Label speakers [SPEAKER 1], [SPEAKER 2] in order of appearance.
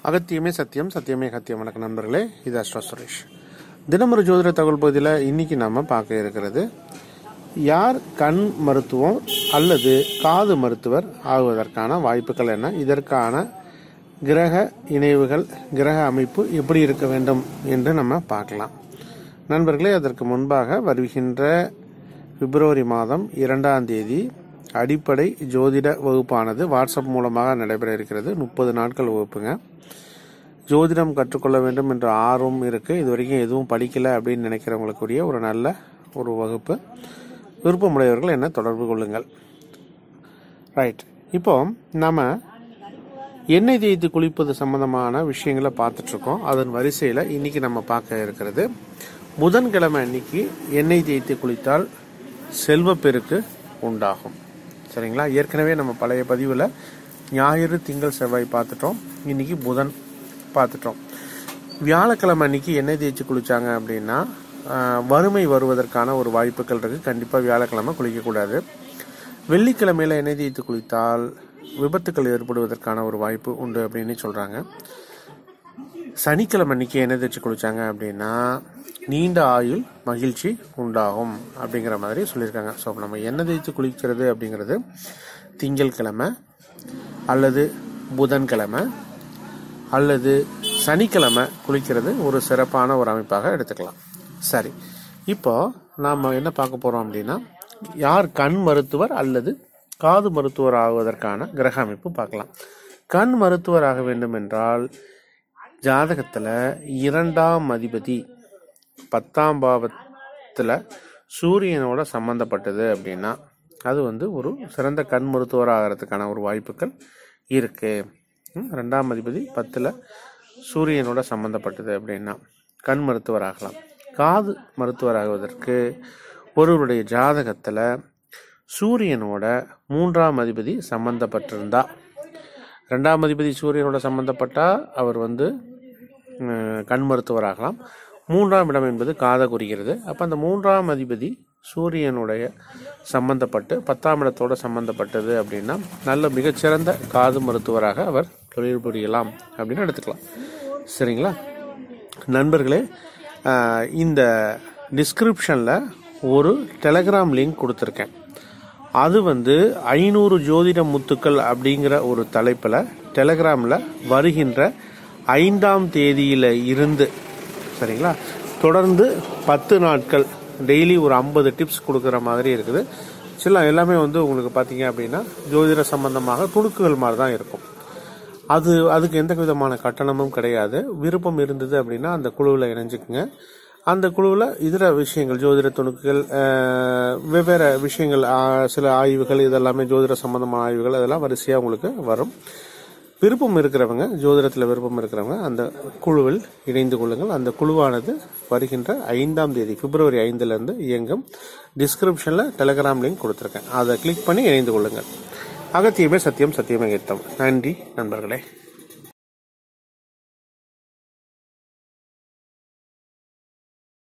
[SPEAKER 1] அகத்தியமே சத்தியம் சத்தியமே சத்தியம் வணக்கம் நண்பர்களே இது அஸ்வா சுரேஷ் தினமொரு ஜோதிட தகவல் பகுதியில் இன்னைக்கு நாம பார்க்க இருக்கிறது யார் கண் மருத்துவம் அல்லது காது மருத்துவர் ஆகுவதற்கான வாய்ப்புகள் என்ன இதற்கான கிரக இணைவுகள் கிரக அமைப்பு எப்படி இருக்க வேண்டும் என்று நம்ம பார்க்கலாம் நண்பர்களே அதற்கு முன்பாக வருகின்ற பிப்ரவரி மாதம் இரண்டாம் தேதி அடிப்படை ஜோதிட வகுப்பானது வாட்ஸ்அப் மூலமாக நடைபெற இருக்கிறது முப்பது நாட்கள் வகுப்புங்க ஜோதிடம் கற்றுக்கொள்ள வேண்டும் என்ற ஆர்வம் இருக்குது இது வரைக்கும் எதுவும் படிக்கலை அப்படின்னு நினைக்கிறவங்களுக்குரிய ஒரு நல்ல ஒரு வகுப்பு விருப்பமுடையவர்கள் என்ன தொடர்பு கொள்ளுங்கள் ரைட் இப்போ நம்ம எண்ணெய் தேய்த்து குளிப்பது சம்பந்தமான விஷயங்களை பார்த்துட்டு இருக்கோம் அதன் வரிசையில் இன்னைக்கு நம்ம பார்க்க இருக்கிறது புதன்கிழமை அன்னைக்கு எண்ணெய் தேய்த்து குளித்தால் செல்வப்பெருக்கு உண்டாகும் சரிங்களா ஏற்கனவே நம்ம பழைய பதிவில் ஞாயிறு திங்கள் செவ்வாய் பார்த்துட்டோம் இன்னைக்கு புதன் பார்த்துட்டோம் வியாழக்கிழமை அன்னைக்கு எண்ணெய் தேய்ச்சி குளிச்சாங்க அப்படின்னா ஆஹ், வறுமை வருவதற்கான ஒரு வாய்ப்புகள் இருக்கு கண்டிப்பாக வியாழக்கிழமை குளிக்கக்கூடாது வெள்ளிக்கிழமையில எண்ணெய் தேய்த்து குளித்தால் விபத்துக்கள் ஏற்படுவதற்கான ஒரு வாய்ப்பு உண்டு அப்படின்னு சொல்றாங்க சனிக்கிழமை அன்னைக்கு எண்ணெய் தேய்ச்சி குளிச்சாங்க அப்படின்னா நீண்ட ஆயுள் மகிழ்ச்சி உண்டாகும் அப்படிங்கிற மாதிரி சொல்லியிருக்காங்க ஸோ நம்ம எண்ணெய் தேய்ச்சி குளிக்கிறது அப்படிங்கிறது திங்கட்கிழமை அல்லது புதன்கிழமை அல்லது சனிக்கிழமை குளிக்கிறது ஒரு சிறப்பான ஒரு அமைப்பாக எடுத்துக்கலாம் சரி இப்போ நாம் என்ன பார்க்க போகிறோம் அப்படின்னா யார் கண் மருத்துவர் அல்லது காது மருத்துவர் ஆகுவதற்கான கிரக அமைப்பு பார்க்கலாம் கண் மருத்துவர் ஆக வேண்டும் என்றால் ஜாதகத்தில் இரண்டாம் அதிபதி பத்தாம் பாவத்தில் சூரியனோட சம்பந்தப்பட்டது அப்படின்னா அது வந்து ஒரு சிறந்த கண் மருத்துவர் ஆகிறதுக்கான ஒரு வாய்ப்புகள் இருக்கு ம், ரெண்டாம் அதிபதி பத்தில் சூரியனோட சம்பந்தப்பட்டது அப்படின்னா கண் மருத்துவர் ஆகலாம் காது மருத்துவர் ஆகுவதற்கு ஒருவருடைய ஜாதகத்தில் சூரியனோட மூன்றாம் அதிபதி சம்பந்தப்பட்டிருந்தா ரெண்டாம் அதிபதி சூரியனோட சம்பந்தப்பட்டா அவர் வந்து அஹ், கண் மருத்துவர் ஆகலாம் மூன்றாம் இடம் என்பது காதை குறிக்கிறது அப்போ அந்த மூன்றாம் அதிபதி சூரியனுடைய சம்பந்தப்பட்டு பத்தாம் இடத்தோட சம்பந்தப்பட்டது அப்படின்னா நல்ல மிகச்சிறந்த காது மருத்துவராக அவர் தொழில் புரியலாம் அப்படின்னு எடுத்துக்கலாம் சரிங்களா நண்பர்களே அஹ், இந்த டிஸ்கிரிப்ஷனில் ஒரு டெலகிராம் லிங்க் கொடுத்துருக்கேன் அது வந்து ஐநூறு ஜோதிட முத்துக்கள் அப்படிங்கிற ஒரு தலைப்பில் டெலகிராமில் வருகின்ற ஐந்தாம் தேதியில இருந்து சரிங்களா தொடர்ந்து பத்து நாட்கள் டெய்லி ஒரு ஐம்பது டிப்ஸ் கொடுக்குற மாதிரி இருக்குது சில எல்லாமே வந்து உங்களுக்கு பார்த்தீங்க அப்படின்னா ஜோதிட சம்பந்தமாக துணுக்குகள் மாதிரி தான் இருக்கும் அது அதுக்கு எந்த விதமான கட்டணமும் கிடையாது விருப்பம் இருந்தது அப்படின்னா அந்த குழுவில் இணைஞ்சுக்குங்க அந்த குழுவில் இதர விஷயங்கள் ஜோதிட துணுக்குகள் அஹ், வெவ்வேறு விஷயங்கள் ஆஹ், சில ஆய்வுகள் இதெல்லாமே ஜோதிட சம்பந்தமான ஆய்வுகள் அதெல்லாம் வரிசையாக உங்களுக்கு வரும் விருப்பம் இருக்கிறவங்க ஜோதிடத்தில் விருப்பம் இருக்கிறவங்க அந்த குழுவில் இணைந்து கொள்ளுங்கள் அந்த குழுவானது வருகின்ற ஐந்தாம் தேதி பிப்ரவரி ஐந்துலேருந்து இயங்கும் டிஸ்கிரிப்ஷனில் டெலகிராம் லிங்க் கொடுத்துருக்கேன் அதை கிளிக் பண்ணி இணைந்து கொள்ளுங்கள் அகத்தியமே சத்தியம் சத்தியமே கீர்த்தம் நன்றி நண்பர்களே